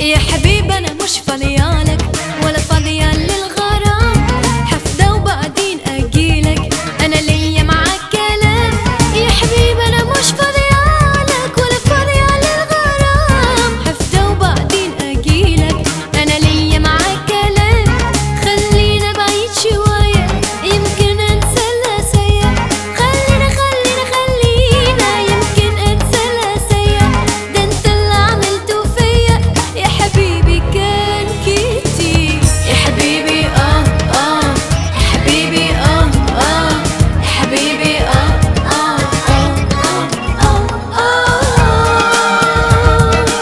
يا حبيبي انا مش فاضيالك ولا فاضية للغرام حفدة وبعدين اجيلك انا ليا معاك كلام يا حبيبي انا مش فاضيالك ولا فاضية للغرام حفدة وبعدين اجيلك انا ليا معاك كلام خلينا بعيد شوية يمكن انسى الاسايا خلينا خلينا خلينا يمكن انسى الاسايا ده انت اللي عملته فيا يا حبيبي كان كتير يا حبيبي اه اه يا حبيبي اه اه يا حبيبي اه اه اه اه اه, آه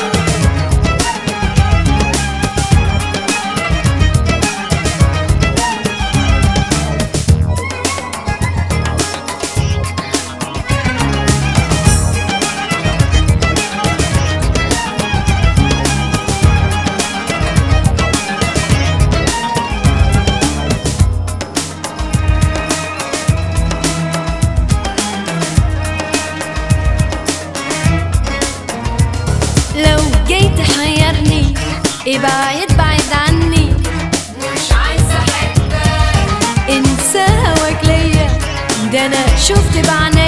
لو جاي تحيرني ابعد بعد عني مش عايزة احبك انسى هواك ليا ده انا شفت بعيني